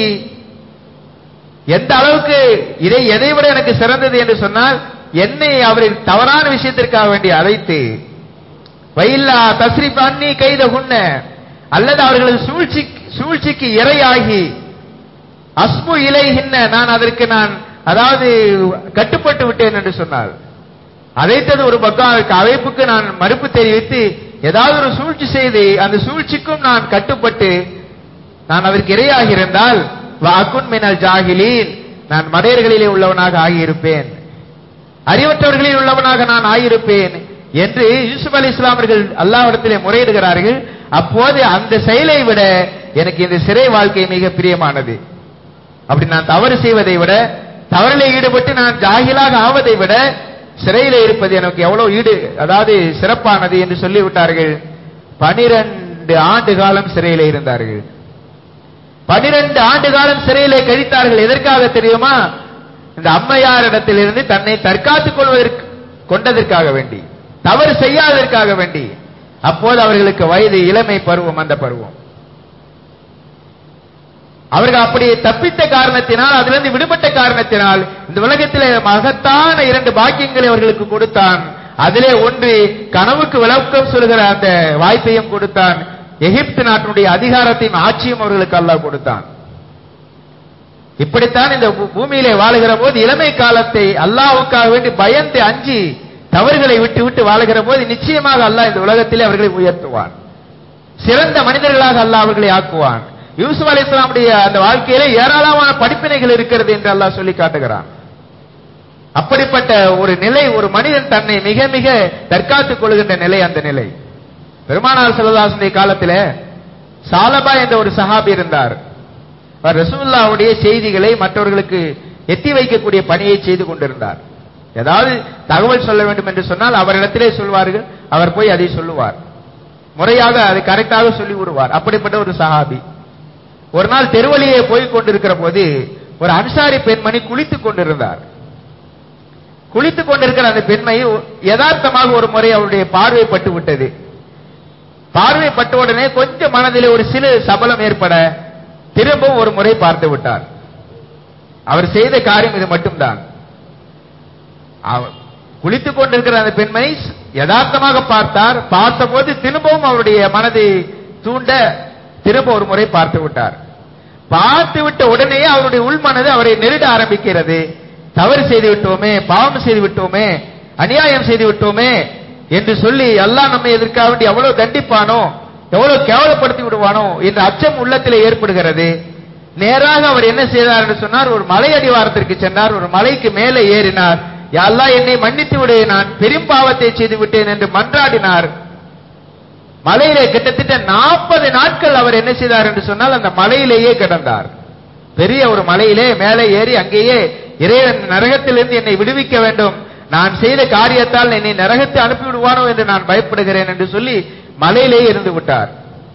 Speaker 1: எந்த அளவுக்கு இதை எதை விட எனக்கு சிறந்தது என்று சொன்னால் என்னை அவரின் தவறான விஷயத்திற்காக வேண்டி அழைத்து வயில்லா தஸ்ரிப் அன்னி கைத குன்ன அல்லது அவர்களது சூழ்ச்சி சூழ்ச்சிக்கு இரையாகி அஸ்மு இலைகின்ன நான் அதற்கு நான் அதாவது கட்டுப்பட்டு விட்டேன் என்று சொன்னார் அழைத்தது ஒரு பக்கம் அதற்கு அழைப்புக்கு நான் மறுப்பு தெரிவித்து ஏதாவது ஒரு சூழ்ச்சி செய்து அந்த சூழ்ச்சிக்கும் நான் கட்டுப்பட்டு நான் அதற்கு இரையாகி இருந்தால் வாக்குன் மினல் ஜாகிலீன் நான் மடையர்களிலே உள்ளவனாக ஆகியிருப்பேன் அறிவற்றவர்களில் உள்ளவனாக நான் ஆகியிருப்பேன் என்று யூசுப் அலி இஸ்லாமர்கள் அல்லாஹ்விடத்திலே முறையிடுகிறார்கள் அப்போது அந்த செயலை விட எனக்கு இந்த சிறை வாழ்க்கை மிக பிரியமானது அப்படி நான் தவறு செய்வதை விட தவறிலே ஈடுபட்டு நான் ஜாகிலாக ஆவதை விட சிறையில இருப்பது எனக்கு எவ்வளவு ஈடு அதாவது சிறப்பானது என்று சொல்லிவிட்டார்கள் பனிரெண்டு ஆண்டு காலம் சிறையில இருந்தார்கள் பனிரெண்டு ஆண்டு காலம் சிறையிலே கழித்தார்கள் எதற்காக தெரியுமா இந்த அம்மையாரிடத்திலிருந்து தன்னை தற்காத்துக் கொள்வதற்கு கொண்டதற்காக வேண்டி தவறு செய்யாததற்காக வேண்டி அப்போது அவர்களுக்கு வயது இளமை பருவம் அந்த பருவம் அவர்கள் அப்படி தப்பித்த காரணத்தினால் அதிலிருந்து விடுபட்ட காரணத்தினால் இந்த உலகத்திலே மகத்தான இரண்டு பாக்கியங்களை அவர்களுக்கு கொடுத்தான் அதிலே ஒன்று கனவுக்கு விளக்கம் சொல்கிற அந்த வாய்ப்பையும் கொடுத்தான் எகிப்து நாட்டினுடைய அதிகாரத்தையும் ஆட்சியும் அவர்களுக்கு அல்லாஹ் கொடுத்தான் இப்படித்தான் இந்த பூ- பூமியிலே வாழுகிற போது இளமை காலத்தை அல்லாஹ்வுக்காக வேண்டி பயந்து அஞ்சி தவறுகளை விட்டு விட்டு வாழுகிற போது நிச்சயமாக அல்லாஹ் இந்த உலகத்திலே அவர்களை உயர்த்துவான் சிறந்த மனிதர்களாக அல்லாஹ் அவர்களை ஆக்குவான் யூசுப் அலைஹிஸ்ஸலாமுடைய அந்த வாழ்க்கையிலே ஏராளமான படிப்பினைகள் இருக்கிறது என்று அல்லாஹ் சொல்லி காட்டுகிறான் அப்படிப்பட்ட ஒரு நிலை ஒரு மனிதன் தன்னை மிக மிக தற்காத்துக் கொள்கின்ற நிலை அந்த நிலை பெருமானார் செல்லதாசனுடைய காலத்திலே சாலபா என்ற ஒரு சஹாபி இருந்தார் அவர் ரசூலுல்லாவுடைய செய்திகளை மற்றவர்களுக்கு எத்தி வைக்கக்கூடிய பணியை செய்து கொண்டிருந்தார் ஏதாவது தகவல் சொல்ல வேண்டும் என்று சொன்னால் அவரிடத்திலே சொல்வார்கள் அவர் போய் அதை சொல்லுவார் முறையாக அதை கரெக்டாக சொல்லி விடுவார் அப்படிப்பட்ட ஒரு சஹாபி ஒரு நாள் தெருவழியே போய் கொண்டிருக்கிற போது ஒரு அன்சாரி பெண்மணி குளித்துக் கொண்டிருந்தார் குளித்துக் கொண்டிருக்கிற அந்த பெண்மை யதார்த்தமாக ஒரு முறை அவருடைய பார்வை பட்டு விட்டது பார்வை பட்ட உடனே கொஞ்சம் மனதிலே ஒரு சிறு சபலம் ஏற்பட திரும்பவும் ஒரு முறை பார்த்து விட்டார் அவர் செய்த காரியம் இது மட்டும்தான் அவர் குளித்துக் கொண்டிருக்கிற அந்த பெண்மணி யதார்த்தமாக பார்த்தார் பார்த்தபோது திரும்பவும் அவருடைய மனதை தூண்ட திரும்ப ஒரு முறை பார்த்து விட்டார் பார்த்து விட்ட உடனேயே அவருடைய உள்மனது அவரை நெருட ஆரம்பிக்கிறது தவறு செய்து விட்டோமே பாவம் செய்து விட்டோமே அநியாயம் செய்து விட்டோமே என்று சொல்லி அல்லாஹ் நம்மை எதற்காக வேண்டி எவ்வளவு தண்டிப்பானோ எவ்வளவு கேவலப்படுத்தி விடுவானோ என்ற அச்சம் உள்ளத்திலே ஏற்படுகிறது நேராக அவர் என்ன செய்தார் என்று சொன்னார் ஒரு மலை அடிவாரத்திற்கு சென்றார் ஒரு மலைக்கு மேலே ஏறினார் யா அல்லாஹ் என்னை மன்னித்து விடு நான் பெரும் பாவத்தை செய்து விட்டேன் என்று மன்றாடினார் மலையிலே கிட்டத்தட்ட நாற்பது நாட்கள் அவர் என்ன செய்தார் என்று சொன்னால் அந்த மலையிலேயே கிடந்தார் பெரிய ஒரு மலையிலே மேலே ஏறி அங்கேயே இறைவன் நரகத்திலிருந்து என்னை விடுவிக்க வேண்டும் நான் செய்த காரியத்தால் என்னை நரகத்தை அனுப்பி விடுவானோ என்று நான் பயப்படுகிறேன் என்று சொல்லி மலையிலேயே இருந்து விட்டார்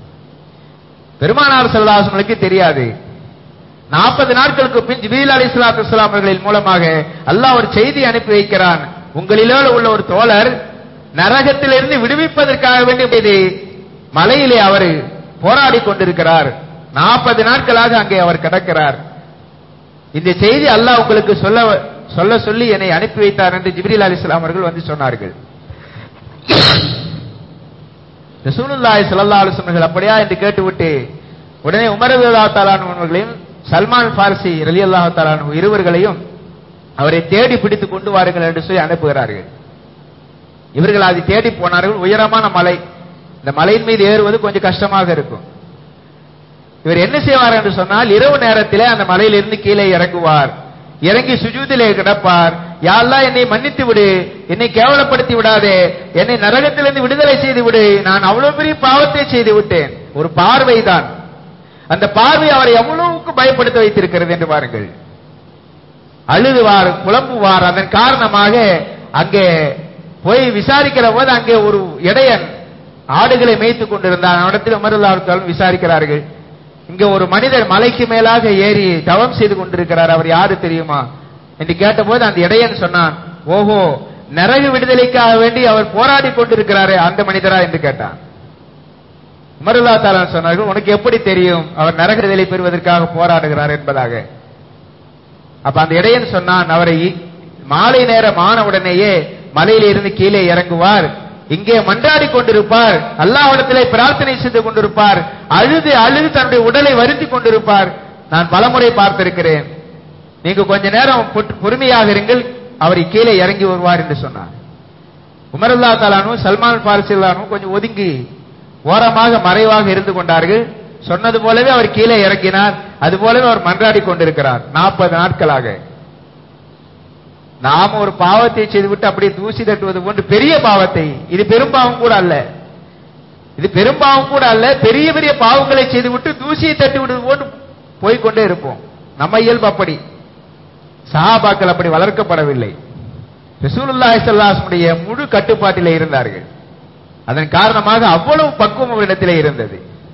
Speaker 1: பெருமானார் செல்லாசங்களுக்கு தெரியாது நாற்பது நாட்களுக்கு பின் ஜிபீல் அலி இஸ்லாத்து இஸ்லாம் அவர்களின் மூலமாக அல்லாஹ் ஒரு செய்தி அனுப்பி வைக்கிறான் உங்களிலோ உள்ள ஒரு தோழர் நரகத்திலிருந்து விடுவிப்பதற்காக வேண்டிய மலையிலே அவர் போராடி கொண்டிருக்கிறார் நாற்பது நாட்களாக அங்கே அவர் கிடக்கிறார் இந்த செய்தி அல்லாஹ் உங்களுக்கு சொல்ல சொல்ல சொல்லி என்னை அனுப்பி வைத்தார் என்று ஜிப்ரீல் அலி இஸ்லாம் அவர்கள் வந்து சொன்னார்கள் ரசூலுல்லாஹி ஸல்லல்லாஹு அலைஹி வஸல்லம் அப்படியா என்று கேட்டுவிட்டு உடனே உமர் ரலியல்லாஹு தஆலா அவர்களையும் சல்மான் ஃபார்சி ரலியல்லாஹு தஆலா அன்ஹு இருவர்களையும் அவரை தேடி பிடித்து கொண்டு வாருங்கள் என்று சொல்லி அனுப்புகிறார்கள் இவர்கள் அதை தேடி போனார்கள் உயரமான மலை இந்த மலையின் மீது ஏறுவது கொஞ்சம் கஷ்டமாக இருக்கும் இவர் என்ன செய்வார் என்று சொன்னால் இரவு நேரத்திலே அந்த மலையிலிருந்து கீழே இறங்குவார் இறங்கி சுஜூதிலே கிடப்பார் யாரெல்லாம் என்னை மன்னித்து விடு என்னை கேவலப்படுத்தி விடாதே என்னை நரகத்திலிருந்து விடுதலை செய்து விடு நான் அவ்வளவு பெரிய பாவத்தை செய்து விட்டேன் ஒரு பார்வைதான் அந்த பார்வை அவரை எவ்வளவுக்கு பயப்படுத்த வைத்திருக்கிறது என்று பாருங்கள் அழுதுவார் புலம்புவார் அதன் காரணமாக அங்கே போய் விசாரிக்கிற போது அங்கே ஒரு இடையன் ஆடுகளை மேய்த்துக் கொண்டிருந்தான் அவனிடத்தில் உமருல்லாத்தாலும் விசாரிக்கிறார்கள் இங்க ஒரு மனிதர் மலைக்கு மேலாக ஏறி தவம் செய்து கொண்டிருக்கிறார் அவர் யாரு தெரியுமா என்று கேட்டபோது அந்த இடையன் சொன்னான் ஓஹோ நரகு விடுதலைக்காக வேண்டி அவர் போராடி கொண்டிருக்கிறாரே அந்த மனிதரா என்று கேட்டான் உமருல்லா தாலான் சொன்னார்கள் உனக்கு எப்படி தெரியும் அவர் நரக விடுதலை பெறுவதற்காக போராடுகிறார் என்பதாக அப்ப அந்த இடையன் சொன்னான் அவரை மாலை நேரம் ஆன உடனேயே மலையில இருந்து கீழே இறங்குவார் இங்கே மன்றாடி கொண்டிருப்பார் அல்லாஹ்விடத்திலே பிரார்த்தனை செய்து கொண்டிருப்பார் அழுது அழுது தன்னுடைய உடலை வருத்தி கொண்டிருப்பார் நான் பலமுறை பார்த்திருக்கிறேன் நீங்க கொஞ்ச நேரம் பொறு- பொறுமையாக இருங்கள் அவர் கீழே இறங்கி வருவார் என்று சொன்னார் உமருல்லா தாலானும் சல்மான் பாரிசில்லானும் கொஞ்சம் ஒதுங்கி ஓரமாக மறைவாக இருந்து கொண்டார்கள் சொன்னது போலவே அவர் கீழே இறங்கினார் அது போலவே அவர் மன்றாடி கொண்டிருக்கிறார் நாற்பது நாட்களாக நாம ஒரு பாவத்தை செய்துவிட்டு அப்படியே தூசி தட்டுவது போன்று பெரிய பாவத்தை இது பெரும் பாவம் கூட அல்ல இது பெரும்பாவம் கூட அல்ல பெரிய பெரிய பாவங்களை செய்துவிட்டு தூசியை தட்டி விடுவது போன்று போய்க்கொண்டே இருப்போம் நம்ம இயல்பு அப்படி சஹாபாக்கள் அப்படி வளர்க்கப்படவில்லை ரசூலுல்லாஹி ஸல்லல்லாஹுடைய முழு கட்டுப்பாட்டிலே இருந்தார்கள் அதன் காரணமாக அவ்வளவு பக்குவம் அவரிடத்திலே இருந்தது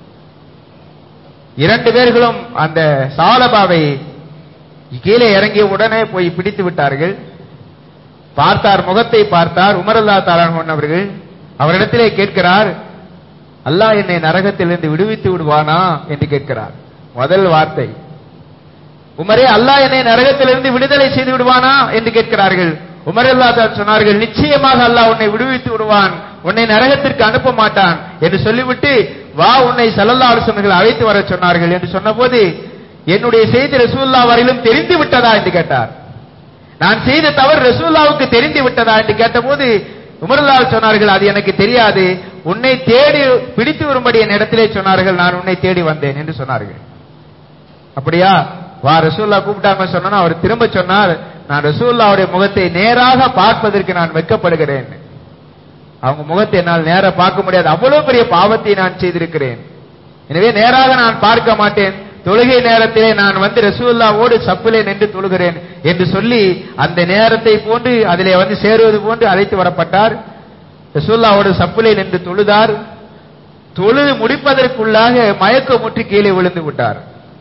Speaker 1: இரண்டு பேர்களும் அந்த சாலபாவை கீழே இறங்கிய உடனே போய் பிடித்து விட்டார்கள் பார்த்தார் முகத்தை பார்த்தார் உமரல்லா தாலான் அவர்கள் அவரிடத்திலே கேட்கிறார் அல்லாஹ் என்னை நரகத்திலிருந்து விடுவித்து விடுவானா என்று கேட்கிறார் முதல் வார்த்தை உமரே அல்லாஹ் என்னை நரகத்திலிருந்து விடுதலை செய்து விடுவானா என்று கேட்கிறார்கள் உமரல்லா தான் சொன்னார்கள் நிச்சயமாக அல்லாஹ் உன்னை விடுவித்து விடுவான் உன்னை நரகத்திற்கு அனுப்ப மாட்டான் என்று சொல்லிவிட்டு வா உன்னை சல்லல்லா அலுவலர்கள் அழைத்து வர சொன்னார்கள் என்று சொன்னபோது என்னுடைய செய்தி ரசூல்லா வரையிலும் தெரிந்து விட்டதா என்று கேட்டார் நான் செய்த தவறு ரசூல்லாவுக்கு தெரிந்து விட்டதா என்று கேட்டபோது உமரல்லால் சொன்னார்கள் அது எனக்கு தெரியாது உன்னை தேடி பிடித்து வரும்படி என் இடத்திலே சொன்னார்கள் நான் உன்னை தேடி வந்தேன் என்று சொன்னார்கள் அப்படியா வா ரசூல்லா கூப்பிட்டாங்க சொன்னா அவர் திரும்ப சொன்னார் நான் ரசூல்லாவுடைய முகத்தை நேராக பார்ப்பதற்கு நான் வெட்கப்படுகிறேன் அவங்க முகத்தை என்னால் நேரா பார்க்க முடியாது அவ்வளவு பெரிய பாவத்தை நான் செய்திருக்கிறேன் எனவே நேராக நான் பார்க்க மாட்டேன் தொழுகை நேரத்திலே நான் வந்து ரசூல்லாவோடு சப்பிலே நின்று தொழுகிறேன் என்று சொல்லி அந்த நேரத்தை போன்று அதிலே வந்து சேருவது போன்று அழைத்து வரப்பட்டார் ரசூல்லாவோடு சப்பிலே நின்று தொழுதார் தொழுது முடிப்பதற்குள்ளாக மயக்கமுற்றி கீழே விழுந்து விட்டார்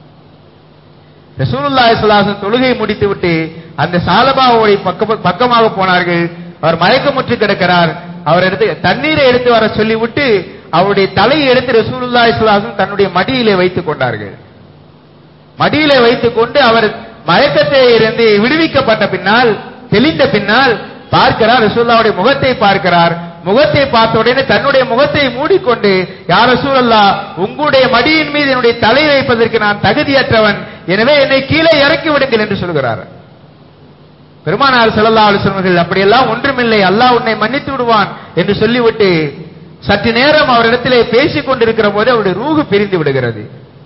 Speaker 1: ரசூலுல்லாஹி ஸல்லல்லாஹு தொழுகை முடித்துவிட்டு அந்த சாலபாவோட பக்க பக்கமாக போனார்கள் அவர் மயக்கமுற்று கிடக்கிறார் அவர் எடுத்து தண்ணீரை எடுத்து வர சொல்லிவிட்டு அவருடைய தலையை எடுத்து ரசூலுல்லாஹி ஸல்லல்லாஹு தன்னுடைய மடியிலே வைத்துக் கொண்டார்கள் மடியிலே வைத்துக் கொண்டு அவர் மயக்கத்தை இருந்து விடுவிக்கப்பட்ட பின்னால் தெளிந்த பின்னால் பார்க்கிறார் ரசூல்லாவுடைய முகத்தை பார்க்கிறார் முகத்தை பார்த்த உடனே தன்னுடைய முகத்தை மூடிக்கொண்டு யார் ரசூலல்லா உங்களுடைய மடியின் மீது என்னுடைய தலை வைப்பதற்கு நான் தகுதியற்றவன் எனவே என்னை கீழே இறக்கி விடுங்கள் என்று சொல்கிறார் பெருமானார் ஸல்லல்லாஹு அலைஹி வஸல்லம் அப்படியெல்லாம் ஒன்றுமில்லை அல்லாஹ் உன்னை மன்னித்து விடுவான் என்று சொல்லிவிட்டு சற்று நேரம் அவரிடத்திலே பேசிக் கொண்டிருக்கிற போது அவருடைய ரூகு பிரிந்து விடுகிறது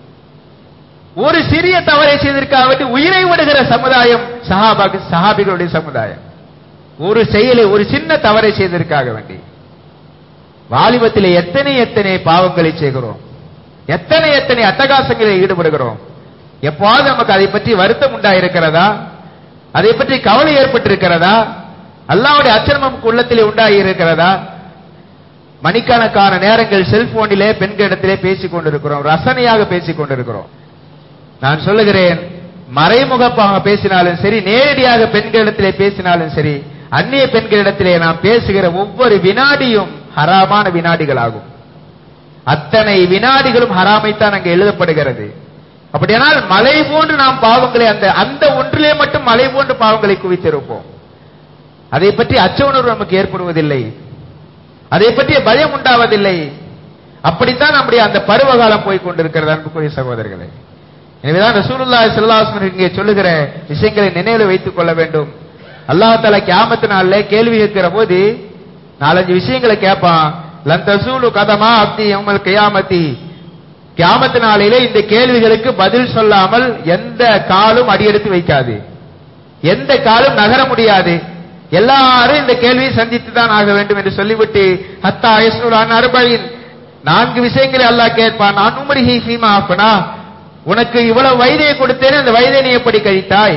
Speaker 1: ஒரு சிறிய தவறை செய்திருக்காக வேண்டி உயிரை விடுகிற சமுதாயம் சஹாபாக்கு சஹாபிகளுடைய சமுதாயம் ஒரு செயலை ஒரு சின்ன தவறை செய்ததற்காக வேண்டி வாலிபத்திலே எத்தனை எத்தனை பாவங்களை செய்கிறோம் எத்தனை எத்தனை அட்டகாசங்களில் ஈடுபடுகிறோம் எப்பாவது நமக்கு அதை பற்றி வருத்தம் உண்டாயிருக்கிறதா அதை பற்றி கவலை ஏற்பட்டிருக்கிறதா அல்லாவுடைய அச்சரம் நமக்கு உள்ளத்திலே உண்டாகி இருக்கிறதா மணிக்கணக்கான நேரங்கள் செல்போனிலே பெண்களிடத்திலே பேசிக் கொண்டிருக்கிறோம் ரசனையாக பேசிக் கொண்டிருக்கிறோம் நான் சொல்லுகிறேன் மறைமுகமாக பேசினாலும் சரி நேரடியாக பெண்களிடத்திலே பேசினாலும் சரி அந்நிய பெண்களிடத்திலே நாம் பேசுகிற ஒவ்வொரு வினாடியும் ஹராமான வினாடிகளாகும் அத்தனை வினாடிகளும் ஹராமைத்தான் அங்கே எழுதப்படுகிறது அப்படியானால் மலை போன்று நாம் பாவங்களை அந்த அந்த ஒன்றிலே மட்டும் மலை போன்று பாவங்களை குவித்திருப்போம் அதை பற்றி அச்ச உணர்வு நமக்கு ஏற்படுவதில்லை அதை பற்றிய பயம் உண்டாவதில்லை அப்படித்தான் நம்முடைய அந்த பருவகாலம் போய் கொண்டிருக்கிறது அன்புக்குரிய சகோதரர்களே எனவேதான் ரசூலுல்லாஹி ஸல்லல்லாஹு அலைஹி வஸல்லம் இங்கே சொல்லுகிற விஷயங்களை நினைவில் வைத்துக் கொள்ள வேண்டும் அல்லாஹ் தஆலா கியாமத் நாள்ல கேள்வி கேட்கிற போது நாலஞ்சு விஷயங்களை கேட்பான் லன் தசூலு கதமா அப்தி யௌமல் கியாமத்தி கியாமத் நாளிலே இந்த கேள்விகளுக்கு பதில் சொல்லாமல் எந்த காலும் அடியெடுத்து வைக்காது எந்த காலும் நகர முடியாது எல்லாரும் இந்த கேள்வியை சந்தித்து தான் ஆக வேண்டும் என்று சொல்லிவிட்டு ஹத்தா யஸ்னுலான் அர்பயின் நான்கு விஷயங்களை அல்லாஹ் கேட்பான் நான் உமரிஹி ஃபீமா ஆஃபனா உனக்கு இவ்வளவு வயதை கொடுத்தேனே அந்த வயதை நீ எப்படி கழித்தாய்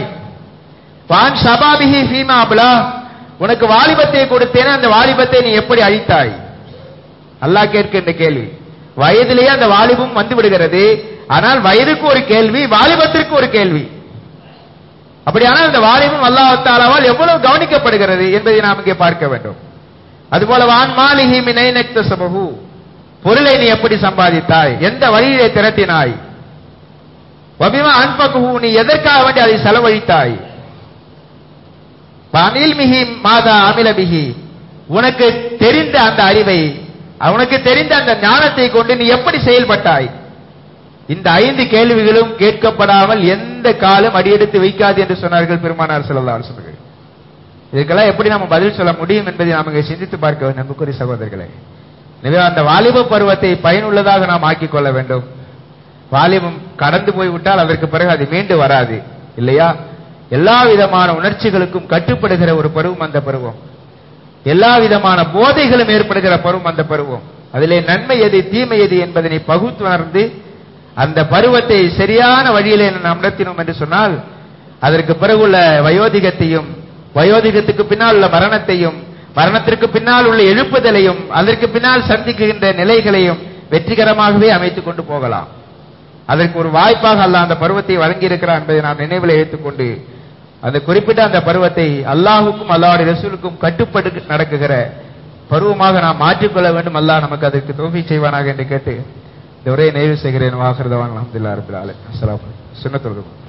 Speaker 1: வான் ஷபாபிஹி ஃபீமா அபலா உனக்கு வாலிபத்தை கொடுத்தேனே அந்த வாலிபத்தை நீ எப்படி அழித்தாய் அல்லாஹ் கேட்கின்ற கேள்வி வயதிலேயே அந்த வாலிபம் வந்து விடுகிறது ஆனால் வயதுக்கு ஒரு கேள்வி வாலிபத்திற்கு ஒரு கேள்வி அப்படியானால் இந்த வாலிபம் அல்லாஹாலாவால் எவ்வளவு கவனிக்கப்படுகிறது என்பதை நாம் இங்கே பார்க்க வேண்டும் அதுபோல வான் மாலிஹி மினை சமூகு பொருளை நீ எப்படி சம்பாதித்தாய் எந்த வழியிலே திரட்டினாய் வபிமா அன்பகுஹு நீ எதற்காக வேண்டி அதை செலவழித்தாய் அனில் மிகி மாதா அமில மிகி உனக்கு தெரிந்த அந்த அறிவை உனக்கு தெரிந்த அந்த ஞானத்தை கொண்டு நீ எப்படி செயல்பட்டாய் இந்த ஐந்து கேள்விகளும் கேட்கப்படாமல் எந்த காலம் அடியெடுத்து வைக்காது என்று சொன்னார்கள் பெருமானார் ஸல்லல்லாஹு அலைஹி வஸல்லம் இதுக்கெல்லாம் எப்படி நம்ம பதில் சொல்ல முடியும் என்பதை நாம் இங்கே சிந்தித்து பார்க்க வேண்டும் அன்புக்குரிய சகோதரர்களே எனவே அந்த வாலிப பருவத்தை பயனுள்ளதாக நாம் ஆக்கிக் கொள்ள வேண்டும் வாலிபம் கடந்து போய்விட்டால் அதற்கு பிறகு அது மீண்டு வராது இல்லையா எல்லா விதமான உணர்ச்சிகளுக்கும் கட்டுப்படுகிற ஒரு பருவம் அந்த பருவம் எல்லா விதமான போதைகளும் ஏற்படுகிற பருவம் அந்த பருவம் அதிலே நன்மை எது தீமை எது என்பதனை பகுத்துணர்ந்து அந்த பருவத்தை சரியான வழியிலே நாம் நடத்தினோம் என்று சொன்னால் அதற்கு பிறகுள்ள வயோதிகத்தையும் வயோதிகத்துக்கு பின்னால் உள்ள மரணத்தையும் மரணத்திற்கு பின்னால் உள்ள எழுப்புதலையும் அதற்கு பின்னால் சந்திக்கின்ற நிலைகளையும் வெற்றிகரமாகவே அமைத்துக் கொண்டு போகலாம் அதற்கு ஒரு வாய்ப்பாக அல்லாஹ் அந்த பருவத்தை வழங்கியிருக்கிறார் என்பதை நாம் நினைவில் வைத்துக்கொண்டு அந்த குறிப்பிட்ட அந்த பருவத்தை அல்லாஹுக்கும் அல்லாஹுடைய ரசூலுக்கும் கட்டுப்பட்டு நடக்குகிற பருவமாக நாம் மாற்றிக்கொள்ள வேண்டும் அல்லாஹ் நமக்கு அதற்கு தோல்வி செய்வானாக என்று கேட்டு இந்த உரையை நிறைவு செய்கிறேன் வாகிறதவான் அஹமதுல்லா ரபில் அலை அஸ்லாம் சுண்ணத்துல்